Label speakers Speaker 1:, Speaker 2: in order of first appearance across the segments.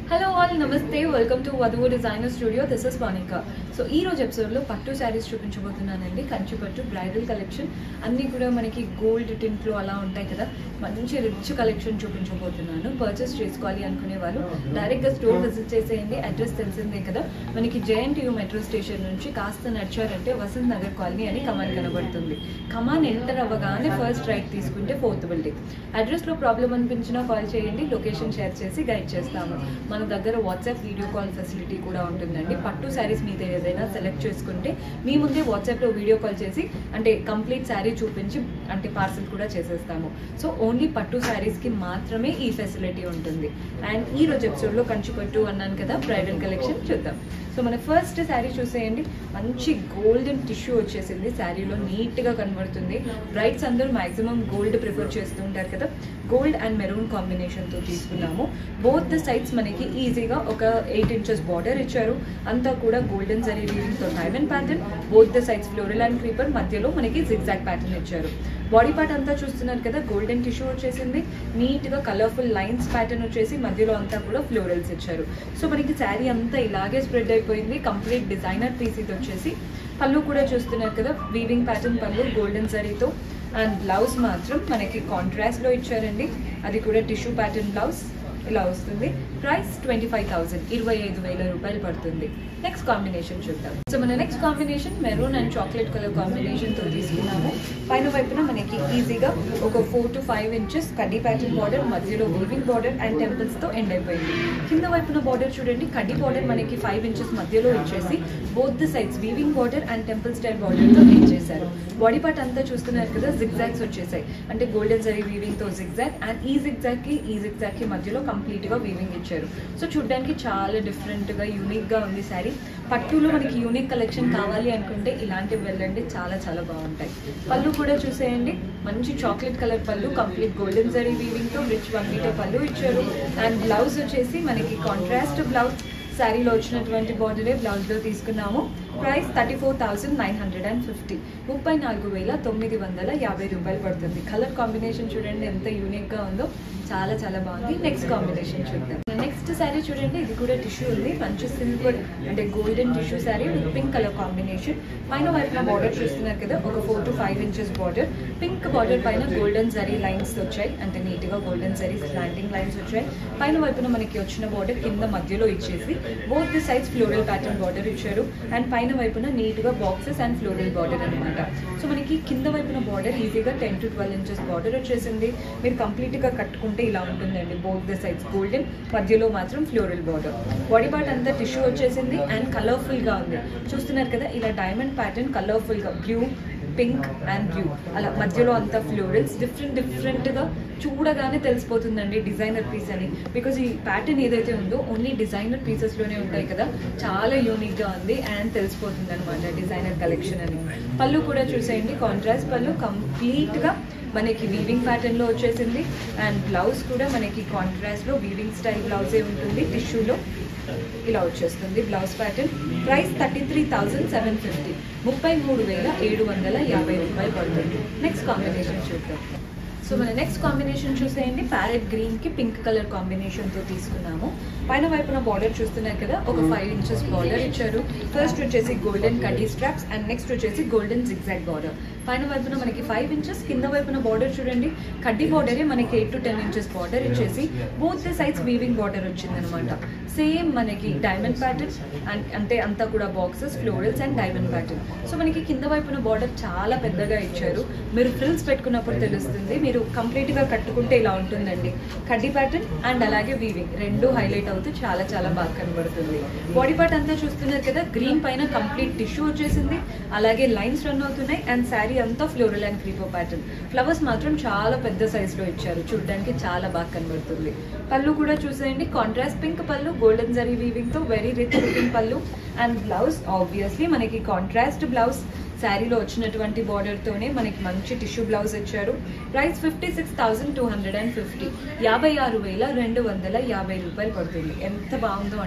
Speaker 1: hello all నమస్తే welcome to Vadhuvu designer studio this is Monika so ఈ రోజు ఎపిసోడ్లో పట్టు శారీస్ చూపించబోతున్నానండి కంచి పట్టు బ్రైడల్ కలెక్షన్ అన్నీ కూడా మనకి గోల్డ్ టింట్లో అలా ఉంటాయి కదా మంచి రిచ్ కలెక్షన్ చూపించబోతున్నాను పర్చేస్ చేసుకోవాలి అనుకునే వాళ్ళు డైరెక్ట్గా స్టోర్ విజిట్ చేసేయండి అడ్రస్ తెలిసిందే కదా మనకి జేఎన్టీయూ మెట్రో స్టేషన్ నుంచి కాస్త నడిచారంటే వసంత్ నగర్ కాలనీ అని కమాన్ కనబడుతుంది కమాన్ ఎంటర్ అవ్వగానే ఫస్ట్ రైట్ తీసుకుంటే ఫోర్త్ బిల్డింగ్ అడ్రస్లో ప్రాబ్లం అనిపించినా కాల్ చేయండి లొకేషన్ షేర్ చేసి గైడ్ చేస్తాము మన దగ్గర వాట్సాప్ వీడియో కాల్ ఫెసిలిటీ కూడా ఉంటుందండి పట్టు శారీస్ మీద ఏదైనా సెలెక్ట్ చేసుకుంటే మీ ముందే వాట్సాప్లో వీడియో కాల్ చేసి అంటే కంప్లీట్ శారీ చూపించి అంటే పార్సల్ కూడా చేసేస్తాము సో ఓన్లీ పట్టు శారీస్కి మాత్రమే ఈ ఫెసిలిటీ ఉంటుంది అండ్ ఈ రోజు ఎపిసోడ్లో కంచి పట్టు అన్నాను కదా బ్రైడల్ కలెక్షన్ చూద్దాం సో మన ఫస్ట్ శారీ చూసేయండి మంచి గోల్డెన్ టిష్యూ వచ్చేసింది శారీలో నీట్గా కనబడుతుంది బ్రైడ్స్ అందరూ మాక్సిమం గోల్డ్ ప్రిఫర్ చేస్తూ ఉంటారు కదా గోల్డ్ అండ్ మెరూన్ కాంబినేషన్తో తీసుకున్నాము బోత్ ద సైడ్స్ మనకి ఈజీగా ఒక ఎయిట్ ఇంచెస్ బార్డర్ ఇచ్చారు అంతా కూడా గోల్డెన్ జరీ వీవింగ్తో diamond pattern both the sides floral and creeper మధ్యలో మనకి జిగ్జాగ్ ప్యాటర్న్ ఇచ్చారు బాడీ పార్ట్ అంతా చూస్తున్నారు కదా గోల్డెన్ టిష్యూ వచ్చేసింది నీట్గా కలర్ఫుల్ లైన్స్ ప్యాటర్న్ వచ్చేసి మధ్యలో అంతా కూడా ఫ్లోరల్స్ ఇచ్చారు సో మనకి శారీ అంతా ఇలాగే స్ప్రెడ్ అయిపోయింది కంప్లీట్ డిజైనర్ పీస్ ఇది వచ్చేసి పళ్ళు కూడా చూస్తున్నారు కదా వీవింగ్ ప్యాటర్న్ పళ్ళు గోల్డెన్ జరీతో అండ్ బ్లౌజ్ మాత్రం మనకి కాంట్రాస్ట్లో ఇచ్చారండి అది కూడా టిష్యూ ప్యాటర్న్ బ్లౌజ్ ఇలా వస్తుంది ప్రైస్ ట్వంటీ ఫైవ్ థౌసండ్ ఇరవై ఐదు వేల రూపాయలు పడుతుంది నెక్స్ట్ కాంబినేషన్ చూద్దాం సో మన next combination maroon and chocolate colour కాంబినేషన్తో తీసుకున్నాము పైన వైపున మనకి ఈజీగా ఒక ఫోర్ టు ఫైవ్ ఇంచెస్ కడ్డీ ప్యాటర్న్ బార్డర్ మధ్యలో వీవింగ్ బార్డర్ అండ్ టెంపుల్స్తో ఎండ్ అయిపోయింది కింద వైపున బార్డర్ చూడండి కడ్డీ బార్డర్ మనకి ఫైవ్ ఇంచెస్ మధ్యలో ఇచ్చేసి both the sides weaving border and temple style బార్డర్తో ఎండ్ చేశారు బాడీ పార్ట్ అంతా చూస్తున్నారు కదా జిగ్జాగ్స్ వచ్చేసాయి అంటే గోల్డెన్ జరీ వీవింగ్తో జిగ్జాగ్ అండ్ ఈ జిగ్జాగ్కి ఈ జిగ్జాగ్కి మధ్యలో కంప్లీట్గా వీవింగ్ ఇచ్చారు సో చూడడానికి చాలా డిఫరెంట్గా యూనిక్గా ఉంది శారీ పట్టులో మనకి యూనిక్ కలెక్షన్ కావాలి అనుకుంటే ఇలాంటివి వెళ్ళండి చాలా చాలా బాగుంటాయి పళ్ళు కూడా చూసేయండి మంచి చాక్లెట్ కలర్ పళ్ళు కంప్లీట్ గోల్డెన్ జరీ వీవింగ్తో రిచ్ వన్ మీటర్ పళ్ళు ఇచ్చారు అండ్ బ్లౌజ్ వచ్చేసి మనకి కాంట్రాస్ట్ బ్లౌజ్ శారీలో వచ్చినటువంటి బార్డరే బ్లౌజ్లో తీసుకున్నాము price thirty four thousand nine hundred and fifty ముప్పై నాలుగు వేల తొమ్మిది వందల యాభై రూపాయలు పడుతుంది కలర్ కాంబినేషన్ చూడండి ఎంత యూనిక్గా ఉందో చాలా చాలా బాగుంది నెక్స్ట్ కాంబినేషన్ చూద్దాం నెక్స్ట్ శారీ చూడండి ఇది కూడా టిష్యూ ఉంది మంచి సింపుల్ అంటే golden tissue sari with pink colour combination పైన వైపున బార్డర్ చూస్తున్నారు కదా ఒక four to five inches border pink border పైన గోల్డెన్ జరీ లైన్స్ వచ్చాయి అంటే నీట్గా గోల్డెన్ జరీ స్లాంటింగ్ లైన్స్ వచ్చాయి పైన వైపున మనకి వచ్చిన బార్డర్ కింద మధ్యలో ఇచ్చేసి both the sides floral pattern border ఇచ్చారు అండ్ పైన వైపున నీట్గా బాక్సెస్ అండ్ ఫ్లోరల్ బార్డర్ అనమాట సో మనకి కింద వైపున బార్డర్ ఈజీగా ten to twelve inches border వచ్చేసింది మీరు కంప్లీట్గా కట్టుకుంటే ఇలా ఉంటుందండి బోత్ ద సైడ్స్ గోల్డెన్ మధ్యలో మాత్రం ఫ్లోరల్ బార్డర్ బాడీ పార్ట్ అంతా టిష్యూ వచ్చేసింది అండ్ కలర్ఫుల్గా ఉంది చూస్తున్నారు కదా ఇలా డైమండ్ ప్యాటర్న్ కలర్ఫుల్గా బ్లూ పింక్ అండ్ బ్లూ అలా మధ్యలో అంతా ఫ్లోరల్స్ డిఫరెంట్ డిఫరెంట్గా చూడగానే తెలిసిపోతుందండి డిజైనర్ పీస్ అని బికాజ్ ఈ ప్యాటర్న్ ఏదైతే ఉందో ఓన్లీ డిజైనర్ పీసెస్లోనే ఉంటాయి కదా చాలా యూనిక్గా ఉంది అండ్ తెలిసిపోతుంది అనమాట డిజైనర్ కలెక్షన్ అని పళ్ళు కూడా చూసేయండి కాంట్రాస్ట్ పళ్ళు కంప్లీట్గా మనకి వీవింగ్ ప్యాటర్న్లో వచ్చేసింది అండ్ బ్లౌజ్ కూడా మనకి కాంట్రాస్ట్లో వీవింగ్ స్టైల్ బ్లౌజే ఉంటుంది టిష్యూలో ఇలా వచ్చేస్తుంది blouse pattern price thirty three thousand seven fifty ముప్పై మూడు వేల ఏడు వందల యాభై రూపాయలు పడుతుంది నెక్స్ట్ కాంబినేషన్ చూద్దాం సో మన నెక్స్ట్ కాంబినేషన్ చూసేయండి ప్యారెట్ గ్రీన్ కి పింక్ కలర్ కాంబినేషన్ తో తీసుకున్నాము పైన వైపున బార్డర్ చూస్తున్నారు కదా ఒక ఫైవ్ ఇంచెస్ బార్డర్ ఇచ్చారు ఫస్ట్ వచ్చేసి గోల్డెన్ కడ్డీ స్ట్రాప్స్ అండ్ నెక్స్ట్ వచ్చేసి గోల్డెన్ జిగ్జాగ్ బార్డర్ పైన వైపున మనకి ఫైవ్ ఇంచెస్ కింద వైపున బార్డర్ చూడండి కడ్డీ బార్డరే మనకి eight to ten inches border ఇచ్చేసి both the sides weaving border వచ్చిందనమాట సేమ్ మనకి డైమండ్ ప్యాటర్న్ అండ్ అంటే అంతా కూడా boxes florals and diamond pattern so మనకి కింద వైపున బార్డర్ చాలా పెద్దగా ఇచ్చారు మీరు ఫ్రిల్స్ పెట్టుకున్నప్పుడు తెలుస్తుంది మీరు కంప్లీట్గా కట్టుకుంటే ఇలా ఉంటుందండి కడ్డీ ప్యాటర్న్ అండ్ అలాగే వీవింగ్ రెండు హైలైట్ అవుతూ చాలా చాలా బాగా కనబడుతుంది బాడీ పార్ట్ అంతా చూస్తున్నారు కదా గ్రీన్ పైన కంప్లీట్ టిష్యూ వచ్చేసింది అలాగే లైన్స్ రన్ అవుతున్నాయి అండ్ శారీ అంతా floral and creeper pattern flowers మాత్రం చాలా పెద్ద సైజులో ఇచ్చారు చూడడానికి చాలా బాగా కనబడుతుంది పళ్ళు కూడా చూసేయండి కాంట్రాస్ట్ పింక్ పళ్ళు గోల్డెన్ జరీ వీవింగ్తో వెరీ రిచ్ లుకింగ్ పళ్ళు అండ్ బ్లౌజ్ ఆబ్వియస్లీ మనకి కాంట్రాస్ట్ బ్లౌజ్ శారీలో వచ్చినటువంటి బార్డర్తోనే మనకి మంచి టిష్యూ బ్లౌజ్ ఇచ్చారు price fifty six thousand two hundred and fifty యాభై ఆరు వేల రెండు వందల యాభై రూపాయలు పడుతుంది ఎంత బాగుందో అండి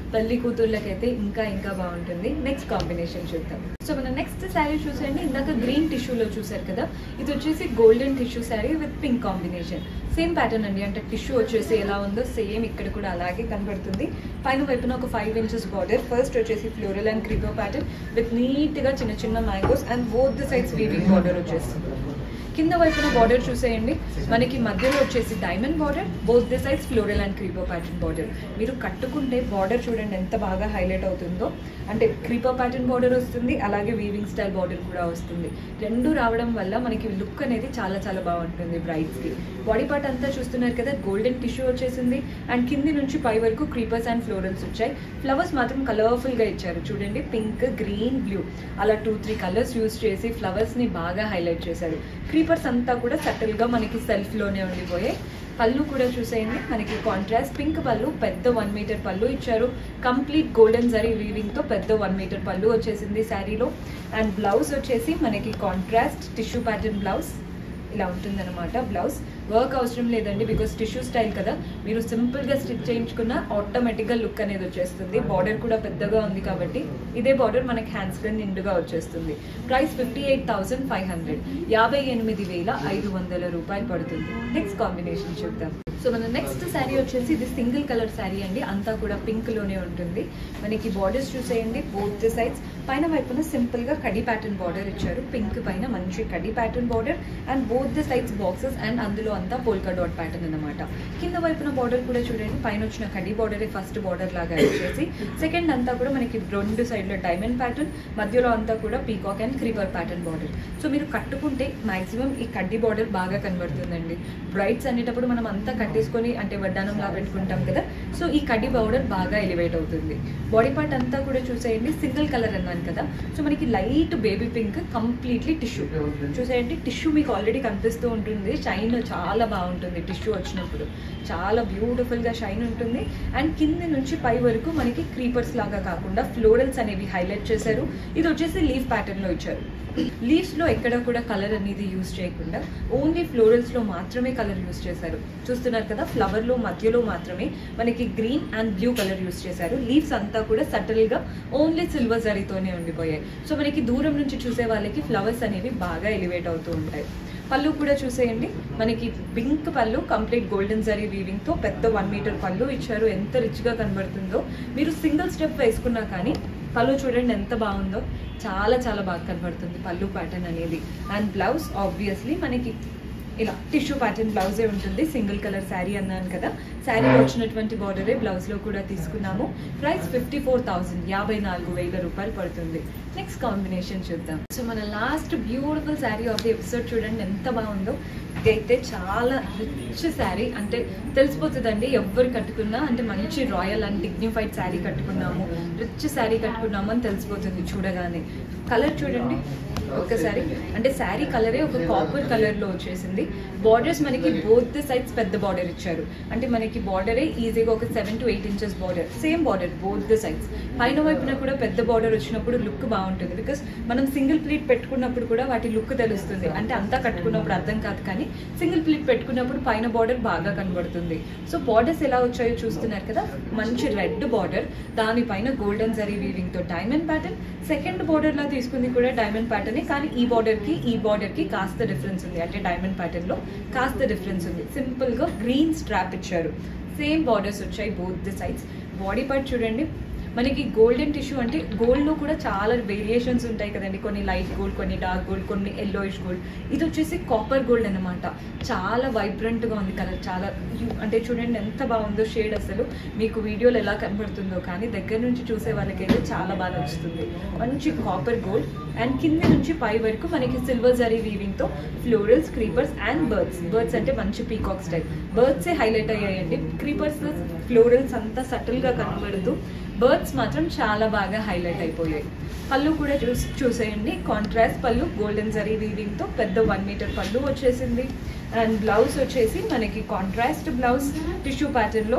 Speaker 1: పెళ్లి కూతుర్లకైతే ఇంకా ఇంకా బాగుంటుంది నెక్స్ట్ కాంబినేషన్ చూద్దాం సో మన నెక్స్ట్ శారీ చూసేయండి ఇందాక గ్రీన్ టిష్యూలో చూసారు కదా ఇది వచ్చేసి golden tissue sari with pink combination same pattern అండి అంటే టిష్యూ వచ్చేసి ఎలా ఉందో సేమ్ ఇక్కడ కూడా అలాగే కనబడుతుంది పైన వైపున ఒక ఫైవ్ ఇంచెస్ బార్డర్ ఫస్ట్ వచ్చేసి floral and creeper pattern with నీట్గా చిన్న చిన్న mangoes and both the sides weaving border వచ్చేస్తుంది కింద వైపున బార్డర్ చూసేయండి మనకి మధ్యలో వచ్చేసి diamond border both the sides floral and creeper pattern border మీరు కట్టుకుంటే బార్డర్ చూడండి ఎంత బాగా హైలైట్ అవుతుందో అంటే క్రీపో ప్యాటర్న్ బార్డర్ వస్తుంది అలాగే వీవింగ్ స్టైల్ బార్డర్ కూడా వస్తుంది రెండు రావడం వల్ల మనకి లుక్ అనేది చాలా చాలా బాగుంటుంది బ్రైడ్స్కి బాడీ పార్ట్ అంతా చూస్తున్నారు కదా గోల్డెన్ టిష్యూ వచ్చేసింది అండ్ కింది నుంచి పై వరకు క్రీపర్స్ అండ్ ఫ్లోరల్స్ వచ్చాయి ఫ్లవర్స్ మాత్రం కలర్ఫుల్గా ఇచ్చారు చూడండి పింక్ గ్రీన్ బ్లూ అలా టూ త్రీ కలర్స్ యూస్ చేసి ఫ్లవర్స్ని బాగా హైలైట్ చేశారు క్రీపర్స్ అంతా కూడా సటిల్గా మనకి సెల్ఫ్లోనే ఉండిపోయాయి పళ్ళు కూడా చూసేయండి మనకి కాంట్రాస్ట్ పింక్ పళ్ళు పెద్ద వన్ మీటర్ పళ్ళు ఇచ్చారు కంప్లీట్ గోల్డెన్ జరీ వీవింగ్తో పెద్ద వన్ మీటర్ పళ్ళు వచ్చేసింది శారీలో అండ్ బ్లౌజ్ వచ్చేసి మనకి కాంట్రాస్ట్ టిష్యూ ప్యాటర్న్ బ్లౌజ్ ఇలా ఉంటుందన్నమాట బ్లౌజ్ వర్క్ అవసరం లేదండి బికాస్ టిష్యూ స్టైల్ కదా మీరు సింపుల్గా స్టిచ్ చేయించుకున్న ఆటోమేటిక్గా లుక్ అనేది వచ్చేస్తుంది బార్డర్ కూడా పెద్దగా ఉంది కాబట్టి ఇదే బార్డర్ మనకి హ్యాండ్స్ కింద నిండుగా వచ్చేస్తుంది price fifty eight thousand five hundred యాభై ఎనిమిది వేల ఐదు వందల రూపాయలు పడుతుంది నెక్స్ట్ కాంబినేషన్ చూద్దాం సో మన నెక్స్ట్ శారీ వచ్చేసి ఇది సింగిల్ కలర్ శారీ అండి అంతా కూడా పింక్ లోనే ఉంటుంది మనకి బార్డర్స్ చూసేయండి బోత్ ది సైడ్స్ పైన వైపున సింపుల్ గా కడి ప్యాటర్న్ బార్డర్ ఇచ్చారు పింక్ పైన మంచి కడి pattern border and both the sides boxes and అందులో అంతా పోల్కా డాట్ ప్యాటర్న్ అనమాట కింద వైపున బార్డర్ కూడా చూడండి పైన వచ్చిన కడి బార్డర్ ఫస్ట్ బార్డర్ లాగా ఇచ్చేసి సెకండ్ అంతా కూడా మనకి రెండు సైడ్ లో డైమండ్ ప్యాటర్న్ మధ్యలో అంతా కూడా peacock and creeper pattern border so మీరు కట్టుకుంటే మాక్సిమం ఈ కడ్డీ బార్డర్ బాగా కనబడుతుందండి బ్రైడ్స్ అనేటప్పుడు మనం అంతా కట్టేసుకొని అంటే వడ్డానం లా పెట్టుకుంటాం కదా సో ఈ కడ్డీ పౌడర్ బాగా ఎలివేట్ అవుతుంది బాడీ పార్ట్ అంతా కూడా చూసేయండి సింగిల్ కలర్ అన్నాను కదా సో మనకి light baby pink completely tissue చూసేయండి టిష్యూ మీకు ఆల్రెడీ కనిపిస్తూ ఉంటుంది షైన్ చాలా బాగుంటుంది టిష్యూ వచ్చినప్పుడు చాలా బ్యూటిఫుల్గా షైన్ ఉంటుంది అండ్ కింది నుంచి పై వరకు మనకి క్రీపర్స్ లాగా కాకుండా ఫ్లోరల్స్ అనేవి హైలైట్ చేశారు ఇది వచ్చేసి లీఫ్ ప్యాటర్న్లో ఇచ్చారు లీవ్స్లో ఎక్కడ కూడా కలర్ అనేది యూస్ చేయకుండా ఓన్లీ ఫ్లోరల్స్లో మాత్రమే కలర్ యూస్ చేశారు చూస్తున్నారు కదా ఫ్లవర్లో మధ్యలో మాత్రమే మనకి green and blue colour use చేశారు లీవ్స్ అంతా కూడా సటిల్గా ఓన్లీ సిల్వర్ జరీతోనే ఉండిపోయాయి సో మనకి దూరం నుంచి చూసే వాళ్ళకి ఫ్లవర్స్ అనేవి బాగా ఎలివేట్ అవుతూ ఉంటాయి పళ్ళు కూడా చూసేయండి మనకి పింక్ పళ్ళు కంప్లీట్ గోల్డెన్ జరీ వీవింగ్ తో పెద్ద వన్ మీటర్ పళ్ళు ఇచ్చారు ఎంత రిచ్ గా కనబడుతుందో మీరు సింగిల్ స్టెప్ వేసుకున్నా కానీ పళ్ళు చూడండి ఎంత బాగుందో చాలా చాలా బాగా కనబడుతుంది పళ్ళు ప్యాటర్న్ అనేది అండ్ బ్లౌజ్ ఆబ్వియస్లీ మనకి ఇలా టిష్యూ ప్యాటర్న్ బ్లౌజే ఉంటుంది సింగిల్ కలర్ శారీ అన్నాను కదా శారీలో వచ్చినటువంటి బార్డరే బ్లౌజ్లో కూడా తీసుకున్నాము ప్రైస్ ఫిఫ్టీ ఫోర్ థౌసండ్ యాభై నాలుగు వేల రూపాయలు పడుతుంది నెక్స్ట్ కాంబినేషన్ చూద్దాం సో మన last beautiful sari of the episode చూడండి ఎంత బాగుందో ఇదైతే చాలా రిచ్ శారీ అంటే తెలిసిపోతుందండి ఎవ్వరు కట్టుకున్నా అంటే మంచి రాయల్ అండ్ డిగ్నిఫైడ్ శారీ కట్టుకున్నాము రిచ్ శారీ కట్టుకున్నాము అని తెలిసిపోతుంది చూడగానే కలర్ చూడండి ఒక్కసారి అంటే శారీ కలరే ఒక కాపర్ కలర్ లో వచ్చేసింది బార్డర్స్ మనకి బోత్ ది సైడ్స్ పెద్ద బార్డర్ ఇచ్చారు అంటే మనకి బార్డరే ఈజీగా ఒక seven to eight inches border same border both the sides పైన వైపున కూడా పెద్ద బార్డర్ వచ్చినప్పుడు లుక్ బాగుంటుంది బికాస్ మనం సింగిల్ ప్లీట్ పెట్టుకున్నప్పుడు కూడా వాటి లుక్ తెలుస్తుంది అంటే అంతా కట్టుకున్నప్పుడు అర్థం కాదు కానీ సింగిల్ ప్లీట్ పెట్టుకున్నప్పుడు పైన బార్డర్ బాగా కనబడుతుంది సో బార్డర్స్ ఎలా వచ్చాయో చూస్తున్నారు కదా మంచి రెడ్ బార్డర్ దానిపైన గోల్డెన్ జరీ వీవింగ్ తో డైమండ్ ప్యాటర్న్ సెకండ్ బార్డర్ లా తీసుకుంది కూడా డైమండ్ ప్యాటర్న్ కానీ ఈ బార్డర్ కి ఈ బార్డర్ కి కాస్త డిఫరెన్స్ ఉంది అంటే డైమండ్ ప్యాటర్న్ లో కాస్త డిఫరెన్స్ ఉంది సింపుల్ గా గ్రీన్ స్ట్రాప్ ఇచ్చారు సేమ్ బార్డర్స్ వచ్చాయి both the sides body part చూడండి మనకి గోల్డెన్ టిష్యూ అంటే గోల్డ్లో కూడా చాలా వేరియేషన్స్ ఉంటాయి కదండి కొన్ని లైట్ గోల్డ్ కొన్ని డార్క్ గోల్డ్ కొన్ని ఎల్లోయిష్ గోల్డ్ ఇది వచ్చేసి కాపర్ గోల్డ్ అనమాట చాలా వైబ్రెంట్గా ఉంది కలర్ చాలా యు- అంటే చూడండి ఎంత బాగుందో షేడ్ అసలు మీకు వీడియోలో ఎలా కనబడుతుందో కానీ దగ్గర నుంచి చూసే వాళ్ళకైతే చాలా బాగా నచ్చుతుంది మంచి కాపర్ గోల్డ్ అండ్ కింది నుంచి పై వరకు మనకి సిల్వర్ జరీ వీవింగ్తో florals creepers and birds birds అంటే మంచి పీకాక్ స్టైల్ బర్డ్సే హైలైట్ అయ్యాయండి క్రీపర్స్ ఫ్లోరల్స్ అంతా సటిల్గా కనబడుతూ బర్డ్స్ మాత్రం చాలా బాగా హైలైట్ అయిపోయాయి పళ్ళు కూడా చూసి చూసేయండి కాంట్రాస్ట్ పళ్ళు గోల్డెన్ జరీ వీవింగ్తో పెద్ద వన్ మీటర్ పళ్ళు వచ్చేసింది అండ్ బ్లౌజ్ వచ్చేసి మనకి కాంట్రాస్ట్ బ్లౌజ్ టిష్యూ ప్యాటర్న్లో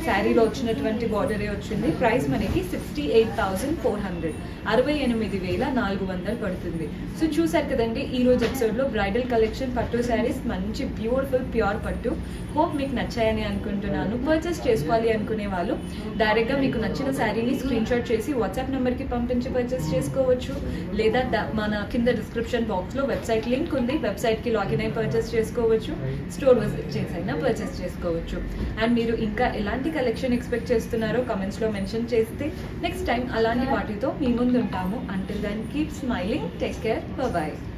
Speaker 1: శారీలో వచ్చినటువంటి బార్డరే వచ్చింది ప్రైస్ మనకి sixty eight thousand four hundred అరవై ఎనిమిది వేల నాలుగు వందలు పడుతుంది సో చూసారు కదండి ఈ రోజు ఎపిసోడ్లో బ్రైడల్ కలెక్షన్ పట్టు శారీస్ మంచి బ్యూటిఫుల్ ప్యూర్ పట్టు హోప్ మీకు నచ్చాయని అనుకుంటున్నాను పర్చేస్ చేసుకోవాలి అనుకునే వాళ్ళు డైరెక్ట్గా మీకు నచ్చిన శారీని స్క్రీన్ షాట్ చేసి వాట్సాప్ నెంబర్కి పంపించి పర్చేస్ చేసుకోవచ్చు లేదా ద- మన కింద డిస్క్రిప్షన్ బాక్స్లో వెబ్సైట్ లింక్ ఉంది వెబ్సైట్కి లాగిన్ అయి పర్చేస్ చేసుకోవచ్చు స్టోర్ విజిట్ చేసి అయినా పర్చేస్ చేసుకోవచ్చు అండ్ మీరు ఇంకా ఎలాంటి కలెక్షన్ ఎక్స్పెక్ట్ చేస్తున్నారో కమెంట్స్లో మెన్షన్ చేస్తే నెక్స్ట్ టైం అలాంటి వాటితో మీ ముందు ఉంటాము until then keep smiling take care bye